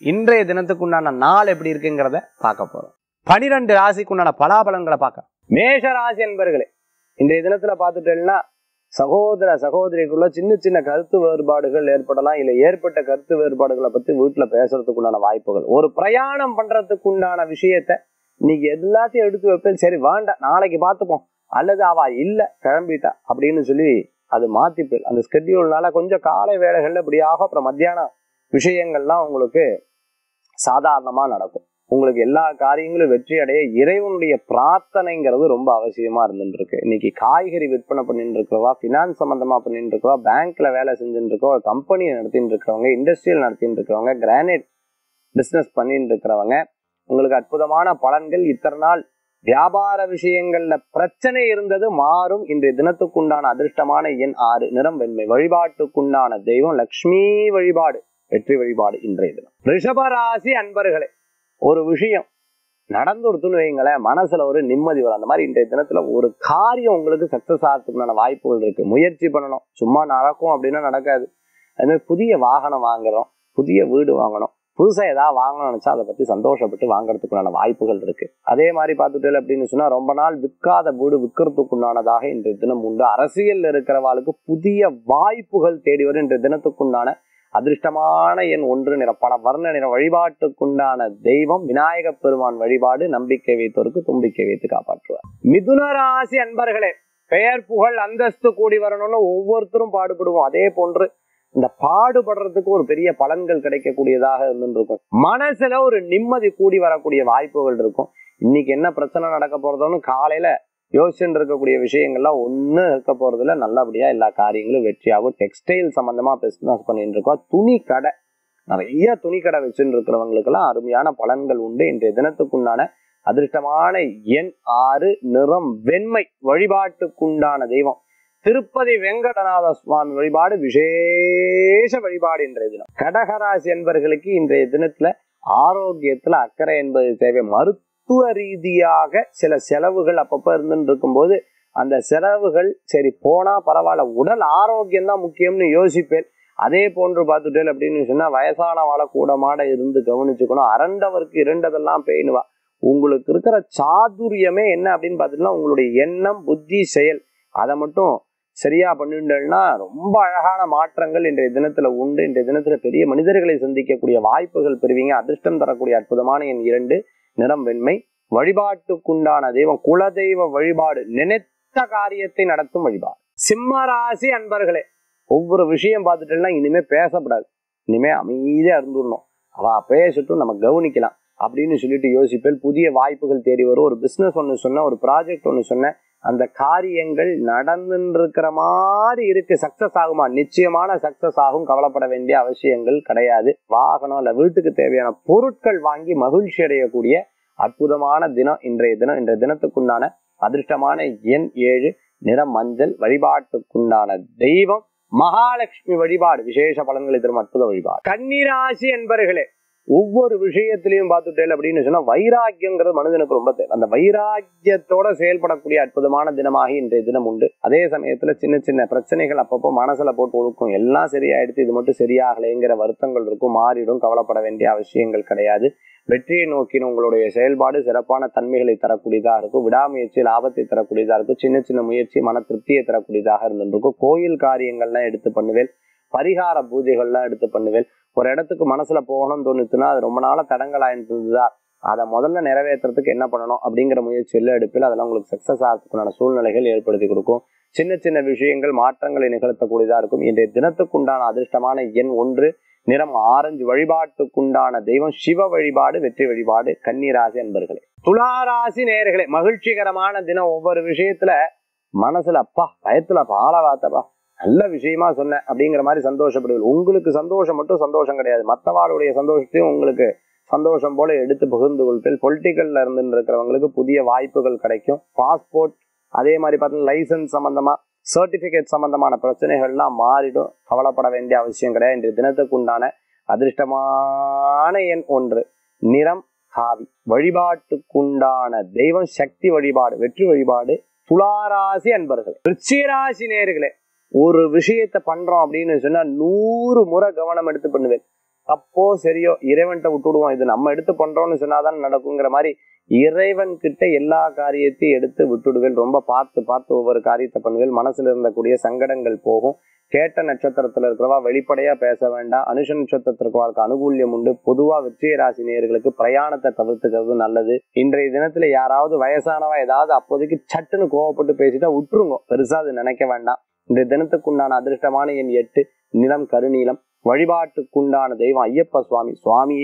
இன்றைய தினத்துக்கு உண்டான நாள் எப்படி இருக்குங்கிறத பார்க்க போறோம் பனிரெண்டு ராசிக்கு உண்டான பலாபலங்களை பார்க்க மேஷ ராசி என்பர்களே இன்றைய தினத்துல பார்த்துட்டேன்னா சகோதர சகோதரிக்குள்ள சின்ன சின்ன கருத்து வேறுபாடுகள் ஏற்படலாம் இல்ல ஏற்பட்ட கருத்து வேறுபாடுகளை பத்தி வீட்டுல பேசுறதுக்கு உண்டான வாய்ப்புகள் ஒரு பிரயாணம் பண்றதுக்கு உண்டான விஷயத்த இன்னைக்கு எல்லாத்தையும் எடுத்து வைப்பேன் சரி வேண்டாம் நாளைக்கு பார்த்துப்போம் அல்லது அவ இல்ல கிளம்பிட்டா அப்படின்னு சொல்லி அது மாத்திப்பேன் அந்த ஸ்கெட்யூல்னால கொஞ்சம் காலை வேலைகள்ல இப்படியாக அப்புறம் மத்தியானம் விஷயங்கள்லாம் உங்களுக்கு சாதாரணமா நடக்கும் உங்களுக்கு எல்லா காரியங்களும் வெற்றி அடைய இறைவனுடைய பிரார்த்தனைங்கிறது ரொம்ப அவசியமா இருந்துட்டு இருக்கு இன்னைக்கு காய்கறி விற்பனை பண்ணிட்டு இருக்கிறவா பினான்ஸ் சம்பந்தமா பண்ணிட்டு இருக்கிறவா பேங்க்ல வேலை செஞ்சுட்டு இருக்கவா கம்பெனி நடத்திட்டு இருக்கிறவங்க இண்டஸ்ட்ரியல் நடத்திட்டு இருக்கிறவங்க கிரானைட் பிசினஸ் பண்ணிட்டு இருக்கிறவங்க உங்களுக்கு அற்புதமான பலன்கள் இத்தனை நாள் வியாபார விஷயங்கள்ல பிரச்சனை இருந்தது மாறும் இன்றைய தினத்துக்குண்டான அதிர்ஷ்டமான எண் ஆறு நிறம் வெண்மை வழிபாட்டுக்குண்டான தெய்வம் லக்ஷ்மி வழிபாடு வெற்றி வழிபாடு இன்றைய தினம் ரிஷபராசி அன்பர்களே ஒரு விஷயம் நடந்து கொடுத்துன்னு வைங்களேன் மனசுல ஒரு நிம்மதி வரும் அந்த மாதிரி இன்றைய தினத்துல ஒரு காரியம் உங்களுக்கு சக்சஸ் ஆகிறதுக்குண்டான வாய்ப்புகள் இருக்கு முயற்சி பண்ணணும் சும்மா நடக்கும் அப்படின்னா நடக்காது அது மாதிரி புதிய வாகனம் வாங்குறோம் புதிய வீடு வாங்கணும் புதுசா ஏதாவது வாங்கணும்னு நினைச்சா அதை பத்தி சந்தோஷப்பட்டு வாங்குறதுக்குண்டான வாய்ப்புகள் இருக்கு அதே மாதிரி பார்த்துட்டு அப்படின்னு சொன்னா ரொம்ப நாள் விற்காத வீடு விற்கிறதுக்குண்டானதாக இன்றைய தினம் உண்டு அரசியல் இருக்கிறவாளுக்கு புதிய வாய்ப்புகள் தேடி வரும் இன்றைய தினத்துக்குண்டான அதிர்ஷ்டமான எண் ஒன்று நிற பல வர்ண நிற வழிபாட்டுக்குண்டான தெய்வம் விநாயக பெருமான் வழிபாடு நம்பிக்கை வைத்தோருக்கு தும்பிக்கை வைத்து காப்பாற்றுவார் மிதுன ராசி அன்பர்களே பெயர் புகழ் அந்தஸ்து கூடி வரணும்னு ஒவ்வொருத்தரும் பாடுபடுவோம் அதே போன்று இந்த பாடுபடுறதுக்கு ஒரு பெரிய பலன்கள் கிடைக்கக்கூடியதாக இருந்துருக்கும் மனசுல ஒரு நிம்மதி கூடி வரக்கூடிய வாய்ப்புகள் இருக்கும் இன்னைக்கு என்ன பிரச்சனை நடக்க போறதோன்னு காலையில யோசிச்சுட்டு இருக்கக்கூடிய விஷயங்கள்லாம் ஒன்றும் இருக்க போறதுல நல்லபடியா எல்லா காரியங்களும் வெற்றியாகும் டெக்ஸ்டைல் சம்பந்தமா பிசினஸ் பண்ணிட்டு இருக்கோம் துணி கடை நிறைய துணி கடை வச்சுட்டு இருக்கிறவங்களுக்கெல்லாம் அருமையான பலன்கள் உண்டு இன்றைய தினத்துக்குண்டான அதிர்ஷ்டமான எண் ஆறு நிறம் வெண்மை வழிபாட்டுக்குண்டான தெய்வம் திருப்பதி வெங்கடநாத சுவாமி வழிபாடு விசேஷ வழிபாடு இன்றைய தினம் கடகராசி என்பர்களுக்கு இன்றைய தினத்துல ஆரோக்கியத்துல அக்கறை என்பது தேவை மருத்துவ ரீதியாக சில செலவுகள் அப்பப்ப இருந்துட்டு இருக்கும்போது அந்த செலவுகள் சரி போனா பரவாயில்ல உடல் ஆரோக்கியம் தான் முக்கியம்னு யோசிப்பேன் அதே போன்று பார்த்துட்டேன் அப்படின்னு சொன்னா வயசான வாழ கூடமாட இருந்து கவனிச்சுக்கணும் அரண்டவருக்கு இரண்டதெல்லாம் பேணுவா உங்களுக்கு இருக்கிற சாதுரியமே என்ன அப்படின்னு பார்த்துட்டுனா உங்களுடைய எண்ணம் புத்தி செயல் அதை மட்டும் சரியா பண்ணிட்டேன்னா ரொம்ப அழகான மாற்றங்கள் இன்றைய தினத்துல உண்டு இன்றைய தினத்துல பெரிய மனிதர்களை சந்திக்கக்கூடிய வாய்ப்புகள் பெறுவீங்க அதிர்ஷ்டம் தரக்கூடிய அற்புதமான என் இரண்டு நிறம் வெண்மை வழிபாட்டுக்குண்டான தெய்வம் குலதெய்வ வழிபாடு நினைத்த காரியத்தை நடத்தும் வழிபாடு சிம்ம ராசி அன்பர்களே ஒவ்வொரு விஷயம் பார்த்துட்டேன்னா இனிமே பேசப்படாது இனிமே அமைதியா இருந்துடணும் அவ பேசட்டும் நம்ம கவனிக்கலாம் அப்படின்னு சொல்லிட்டு யோசிப்பேன் புதிய வாய்ப்புகள் தேடி வரும் ஒரு பிசினஸ் ஒன்று சொன்ன ஒரு ப்ராஜெக்ட் ஒன்று சொன்னேன் அந்த காரியங்கள் நடந்துட்டு இருக்கிற மாதிரி இருக்கு சக்சஸ் ஆகுமா நிச்சயமான சக்சஸ் ஆகும் கவலைப்பட வேண்டிய அவசியங்கள் கிடையாது வாகனம் இல்ல வீட்டுக்கு தேவையான பொருட்கள் வாங்கி மகிழ்ச்சி அடையக்கூடிய அற்புதமான தினம் இன்றைய தினம் இன்றைய தினத்துக்குண்டான அதிர்ஷ்டமான எண் ஏழு நிறம் மஞ்சள் வழிபாட்டுக்குண்டான தெய்வம் மகாலட்சுமி வழிபாடு விசேஷ பலன்களை தரும் அற்புத வழிபாடு கன்னிராசி என்பர்களே ஒவ்வொரு விஷயத்திலையும் பார்த்துட்டேன் அப்படின்னு சொன்னா வைராக்கியங்கிறது மனிதனுக்கு ரொம்ப தேவை அந்த வைராக்கியத்தோட செயல்படக்கூடிய அற்புதமான தினமாக இன்றைய தினம் உண்டு அதே சமயத்துல சின்ன சின்ன பிரச்சனைகள் அப்பப்போ மனசுல போட்டு ஒழுக்கும் எல்லாம் சரியாயிடுச்சு இது மட்டும் சரியாகலைங்கிற வருத்தங்கள் இருக்கும் மாறிடும் கவலைப்பட வேண்டிய அவசியங்கள் கிடையாது வெற்றியை நோக்கின உங்களுடைய செயல்பாடு சிறப்பான தன்மைகளை தரக்கூடியதாக இருக்கும் விடாமுயற்சி லாபத்தை தரக்கூடியதாக இருக்கும் சின்ன சின்ன முயற்சி மன திருப்தியை தரக்கூடியதாக இருந்துருக்கும் கோயில் காரியங்கள்லாம் எடுத்து பண்ணுவேன் பரிகார பூஜைகள்லாம் எடுத்து பண்ணுவேன் ஒரு இடத்துக்கு மனசுல போகணும்னு தோணுச்சுன்னா அது ரொம்ப நாளா தடங்கள் ஆயிருந்ததா அதை முதல்ல நிறைவேற்றுறதுக்கு என்ன பண்ணணும் அப்படிங்கிற முயற்சியில் எடுப்பில் அதெல்லாம் உங்களுக்கு சக்சஸ் ஆகிறதுக்குண்டான சூழ்நிலைகள் ஏற்படுத்தி கொடுக்கும் சின்ன சின்ன விஷயங்கள் மாற்றங்களை நிகழ்த்தக்கூடியதா இருக்கும் இன்றைய தினத்துக்குண்டான அதிர்ஷ்டமான எண் ஒன்று நிறம் ஆரஞ்சு வழிபாட்டுக்குண்டான தெய்வம் சிவ வழிபாடு வெற்றி வழிபாடு கன்னிராசி அன்பர்களே துளாராசி நேயர்களே மகிழ்ச்சிகரமான தினம் ஒவ்வொரு விஷயத்துல மனசுல அப்பா பயத்துல பால வாத்தப்பா நல்ல விஷயமா சொன்னேன் அப்படிங்கிற மாதிரி சந்தோஷப்படுவீர்கள் உங்களுக்கு சந்தோஷம் மட்டும் சந்தோஷம் கிடையாது மற்றவாளுடைய சந்தோஷத்தையும் உங்களுக்கு சந்தோஷம் போல எடுத்து பகிர்ந்து கொள்பில் பொலிட்டிக்கல்ல இருந்து இருக்கிறவங்களுக்கு புதிய வாய்ப்புகள் கிடைக்கும் பாஸ்போர்ட் அதே மாதிரி பார்த்தீங்கன்னா லைசன்ஸ் சம்பந்தமா சர்டிபிகேட் சம்பந்தமான பிரச்சனைகள்லாம் மாறிடும் கவலைப்பட வேண்டிய அவசியம் கிடையாது இன்றைய தினத்துக்கு உண்டான அதிர்ஷ்டமான எண் ஒன்று நிறம் காவி வழிபாட்டுக்குண்டான தெய்வம் சக்தி வழிபாடு வெற்றி வழிபாடு துளாராசி அன்பர்கள் ரிச்சிராசி நேர்களே ஒரு விஷயத்த பண்றோம் அப்படின்னு சொன்னா நூறு முறை கவனம் எடுத்து பண்ணுவேன் தப்போ சரியோ இறைவன்கிட்ட விட்டுடுவோம் இது நம்ம எடுத்து பண்றோம்னு சொன்னாதான் நடக்குங்கிற மாதிரி இறைவன் கிட்ட எல்லா காரியத்தையும் எடுத்து விட்டுடுவேன் ரொம்ப பார்த்து பார்த்து ஒவ்வொரு காரியத்தை பண்ணுவேன் மனசுல இருந்தக்கூடிய சங்கடங்கள் போகும் கேட்ட நட்சத்திரத்துல இருக்கிறவா வெளிப்படையா பேச வேண்டாம் அனுஷ நட்சத்திரத்திற்கு அனுகூல்யம் உண்டு பொதுவா வெற்றிய ராசி நேயர்களுக்கு பிரயாணத்தை தவிர்த்துக்கிறது நல்லது இன்றைய தினத்துல யாராவது வயசானவா ஏதாவது அப்போதைக்கு சட்டுன்னு கோவப்பட்டு பேசிட்டா விட்டுருங்க பெருசா அது நினைக்க வேண்டாம் இன்றைய தினத்துக்குண்டான அதிர்ஷ்டமான எண் எட்டு நிலம் கருநீலம் வழிபாட்டுக்குண்டான தெய்வம் ஐயப்ப சுவாமி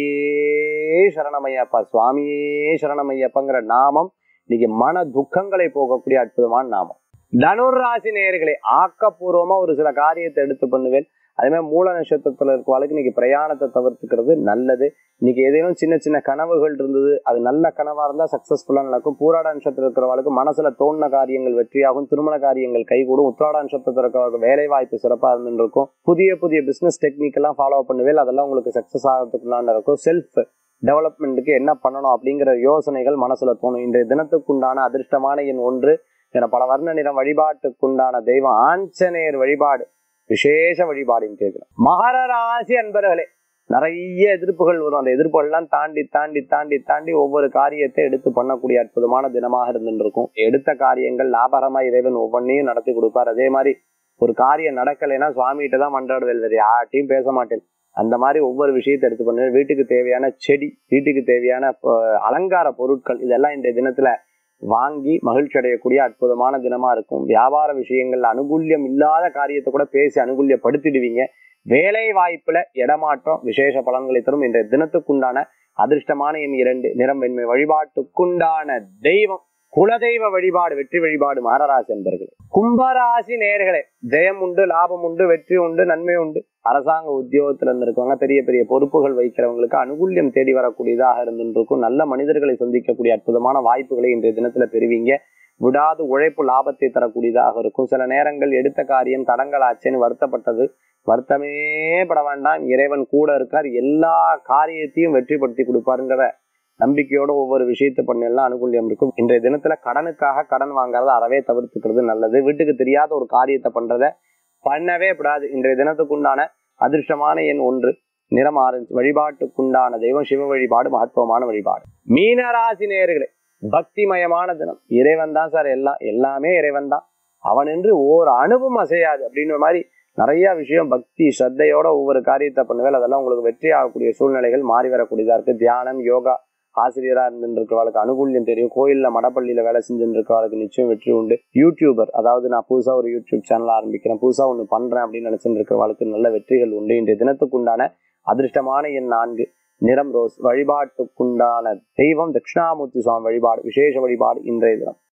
சுவாமியே சரணமையப்பா சுவாமியே சரணமையப்பங்கிற நாமம் இன்னைக்கு மன துக்கங்களை போகக்கூடிய அற்புதமான நாமம் தனுர் ராசி நேயர்களே ஆக்கப்பூர்வமா ஒரு சில காரியத்தை எடுத்து பண்ணுவேன் அதே மாதிரி மூல நட்சத்திரத்துல இருக்கவாளுக்கு இன்னைக்கு பிரயாணத்தை தவிர்த்துக்கிறது நல்லது இன்னைக்கு ஏதேனும் சின்ன சின்ன கனவுகள் இருந்தது அது நல்ல கனவா இருந்தா சக்சஸ்ஃபுல்லா நடக்கும் பூராட நட்சத்திரம் இருக்கிறவளுக்கு மனசுல தோணின காரியங்கள் வெற்றியாகும் திருமண காரியங்கள் கைகூடும் உத்திராட நட்சத்திரத்தில் இருக்கிறவங்களுக்கு வேலை வாய்ப்பு சிறப்பா இருந்துட்டு இருக்கும் புதிய புதிய பிசினஸ் டெக்னிக் எல்லாம் ஃபாலோ பண்ணுவேல் அதெல்லாம் உங்களுக்கு சக்சஸ் ஆகிறதுக்குள்ளான இருக்கும் செல்ஃப் டெவலப்மெண்ட்டுக்கு என்ன பண்ணணும் அப்படிங்கிற யோசனைகள் மனசுல தோணும் இன்றைய தினத்துக்குண்டான அதிர்ஷ்டமான எண் ஒன்று என பல வர்ண நிறம் வழிபாட்டுக்குண்டான தெய்வம் ஆஞ்சநேயர் வழிபாடு விசேஷ வழிபாடுன்னு கேட்கிறோம் மகர ராசி அன்பர்களே நிறைய எதிர்ப்புகள் வரும் அந்த எதிர்ப்புகள்லாம் தாண்டி தாண்டி தாண்டி தாண்டி ஒவ்வொரு காரியத்தை எடுத்து பண்ணக்கூடிய அற்புதமான தினமாக இருந்துருக்கும் எடுத்த காரியங்கள் லாபகரமா இறைவன் ஒவ்வொன்றையும் நடத்தி கொடுப்பார் அதே மாதிரி ஒரு காரியம் நடக்கலைன்னா சுவாமிகிட்ட தான் மன்றாடுவேன் வேறு யார்ட்டையும் பேச மாட்டேன் அந்த மாதிரி ஒவ்வொரு விஷயத்தை எடுத்து பண்ணுவேன் வீட்டுக்கு தேவையான செடி வீட்டுக்கு தேவையான அஹ், அலங்கார பொருட்கள் இதெல்லாம் இந்த தினத்துல வாங்கி மகிழ்ச்சி அடையக்கூடிய அற்புதமான தினமா இருக்கும் வியாபார விஷயங்கள்ல அனுகூல்யம் இல்லாத காரியத்தை கூட பேசி அனுகூல்யப்படுத்திடுவீங்க வேலை வாய்ப்புல இடமாற்றம் விசேஷ பலன்களை தரும் இன்றைய தினத்துக்குண்டான அதிர்ஷ்டமான எண் இரண்டு நிறம் வெண்மை வழிபாட்டுக்குண்டான தெய்வம் குலதெய்வ வழிபாடு வெற்றி வழிபாடு மகராசி என்பர்களே கும்பராசி நேர்களே ஜெயம் உண்டு லாபம் உண்டு வெற்றி உண்டு நன்மை உண்டு அரசாங்க உத்தியோகத்துல இருந்திருக்கவங்க பெரிய பெரிய பொறுப்புகள் வைக்கிறவங்களுக்கு அனுகூல்யம் தேடி வரக்கூடியதாக இருந்துருக்கும் நல்ல மனிதர்களை சந்திக்கக்கூடிய அற்புதமான வாய்ப்புகளை இன்றைய தினத்துல பெறுவீங்க விடாது உழைப்பு லாபத்தை தரக்கூடியதாக இருக்கும் சில நேரங்கள் எடுத்த காரியம் தடங்களாச்சேன்னு வருத்தப்பட்டது வருத்தமே பட வேண்டாம் இறைவன் கூட இருக்கார் எல்லா காரியத்தையும் வெற்றிப்படுத்தி கொடுப்பாருங்கிற நம்பிக்கையோட ஒவ்வொரு விஷயத்தை பண்ணலாம் அனுகூல்யம் இருக்கும் இன்றைய தினத்துல கடனுக்காக கடன் வாங்குறத அறவே தவிர்த்துக்கிறது நல்லது வீட்டுக்கு தெரியாத ஒரு காரியத்தை பண்றத பண்ணவே கூடாது இன்றைய தினத்துக்குண்டான அதிர்ஷ்டமான எண் ஒன்று நிறம் ஆரஞ்சு வழிபாட்டுக்குண்டான தெய்வம் சிவ வழிபாடு மகத்துவமான வழிபாடு மீனராசி நேயர்களே பக்திமயமான தினம் இறைவன் தான் சார் எல்லாம் எல்லாமே இறைவன் தான் அவன் என்று ஓர் அணுவும் அசையாது அப்படின்ற மாதிரி நிறைய விஷயம் பக்தி ஸ்ரத்தையோட ஒவ்வொரு காரியத்தை பண்ணுவேன் அதெல்லாம் உங்களுக்கு வெற்றி ஆகக்கூடிய சூழ்நிலைகள் மாறி வரக்கூடியதா இருக்கு தியானம் யோகா ஆசிரியரா இருந்துட்டு இருக்கிறவளுக்கு அனுகூல்யம் தெரியும் கோயில்ல மடப்பள்ளியில வேலை செஞ்சுட்டு இருக்கிறவளுக்கு நிச்சயம் வெற்றி உண்டு யூடியூபர் அதாவது நான் புதுசா ஒரு யூடியூப் சேனல் ஆரம்பிக்கிறேன் புதுசா ஒண்ணு பண்றேன் அப்படின்னு நினைச்சிட்டு இருக்கிறவளுக்கு நல்ல வெற்றிகள் உண்டு இன்றைய தினத்துக்குண்டான அதிர்ஷ்டமான எண் நான்கு நிறம் ரோஸ் வழிபாட்டுக்குண்டான தெய்வம் தட்சிணாமூர்த்தி சுவாமி வழிபாடு விசேஷ வழிபாடு இன்றைய தினம்